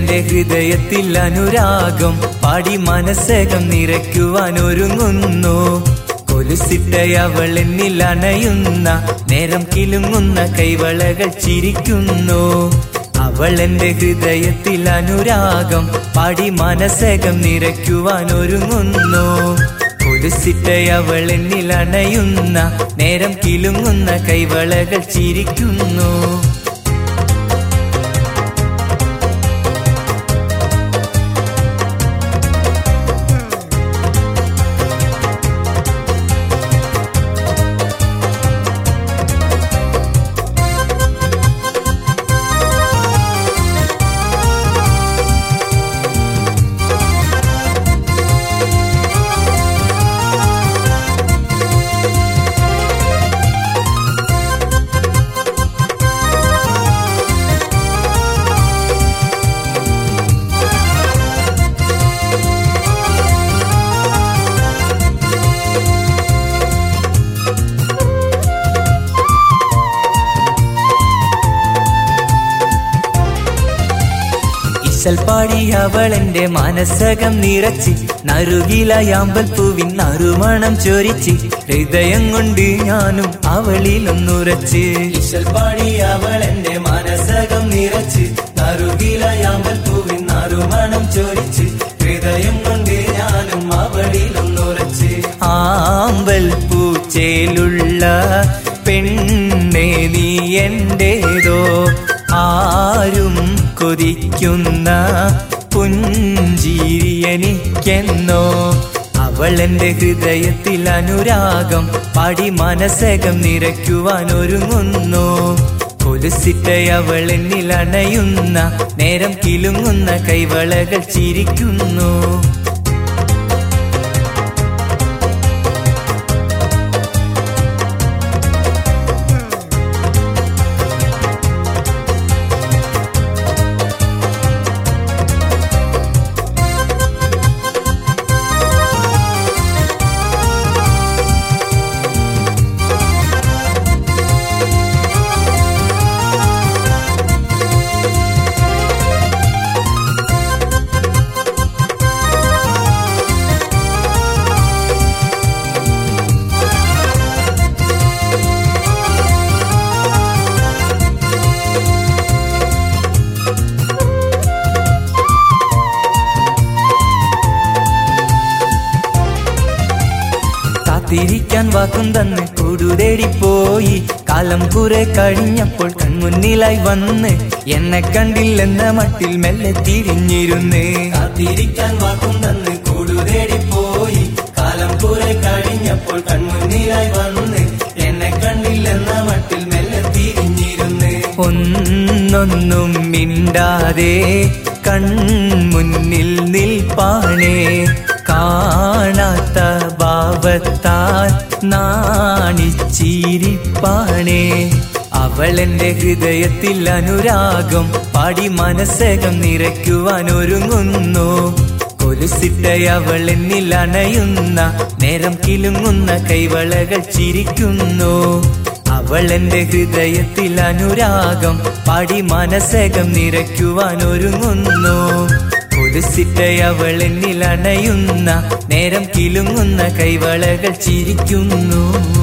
അവളെന്റെ ഹൃദയത്തിൽ അനുരാഗം പാടി മനസ്സകം നിറയ്ക്കുവാൻ ഒരുങ്ങുന്നു കൊലുസിട്ട അവൾ എന്നിൽ അണയുന്ന നേരം കിലുങ്ങുന്ന കൈവളകൾ ചിരിക്കുന്നു അവൾ എന്റെ ഹൃദയത്തിൽ അനുരാഗം പാടി മനസ്സകം നിറയ്ക്കുവാൻ ഒരുങ്ങുന്നു കൊലുസിട്ട അവൾ എന്നിൽ അണയുന്ന നേരം കിലുങ്ങുന്ന കൈവളകൾ ചിരിക്കുന്നു ഇശൽ പാടി അവൾ എന്റെ മനസ്സകം നിറച്ച് നറുകിലയാമ്പൽ പൂവിൻ നറുമണം ചൊരിച്ച് ഹൃദയം കൊണ്ട് ഞാനും അവളിലൊന്നുറച്ച് ഇശൽ പാടി അവൾ എന്റെ മനസ്സകം നിറച്ച് നറുകിലയാമ്പൽ പൂവിൻ നറുമണം ചൊരിച്ച് ഹൃദയം കൊണ്ട് ഞാനും അവളിലൊന്നുറച്ച് ആമ്പൽ പൂച്ചേലുള്ള പെണ്ണെ നീ എന്റേതോ ആരും കൊതിക്കുന്ന പുഞ്ചിരി എനിക്കെന്നോ അവൾ എന്റെ ഹൃദയത്തിൽ അനുരാഗം പാടി മനസ്സകം നിറയ്ക്കുവാൻ ഒരുങ്ങുന്നു കൊലുസിട്ട അവൾ എന്നിൽ അണയുന്ന നേരം കിലുങ്ങുന്ന കൈവളകൾ ചിരിക്കുന്നു കാത്തിരിക്കാൻ വാക്കും തന്ന് കൂടുതേടിപ്പോയി കാലം കുറെ കഴിഞ്ഞപ്പോൾ കൺമുന്നിലായി വന്ന് എന്നെ കണ്ടില്ലെന്ന മട്ടിൽ മെല്ലെ തിരിഞ്ഞിരുന്ന് കാത്തിരിക്കാൻ വാക്കും തന്ന് കൂടുതേടിപ്പോയി കാലം കുറെ കഴിഞ്ഞപ്പോൾ കൺമുന്നിലായി വന്ന് എന്നെ കണ്ടില്ലെന്ന മട്ടിൽ മെല്ലെ തിരിഞ്ഞിരുന്ന് ഒന്നൊന്നും മിണ്ടാതെ കൺമുന്നിൽ നിൽപ്പാണേ കാണാത്ത ഭാവത്താൽ നാണിച്ചിരിപ്പാണേ അവൾ എന്റെ ഹൃദയത്തിൽ അനുരാഗം പാടി മനസ്സകം നിറയ്ക്കുവാൻ ഒരുങ്ങുന്നു കൊലുസിട്ട അവൾ എന്നിൽ അണയുന്ന നേരം കിലുങ്ങുന്ന കൈവളകൾ ചിരിക്കുന്നു അവൾ എന്റെ ഹൃദയത്തിൽ അനുരാഗം പാടി മനസ്സകം നിറയ്ക്കുവാൻ ഒരുങ്ങുന്നു കൊലുസിട്ട അവൾ എന്നിൽ അണയുന്ന നേരം കിലുങ്ങുന്ന കൈവളകൾ ചിരിക്കുന്നു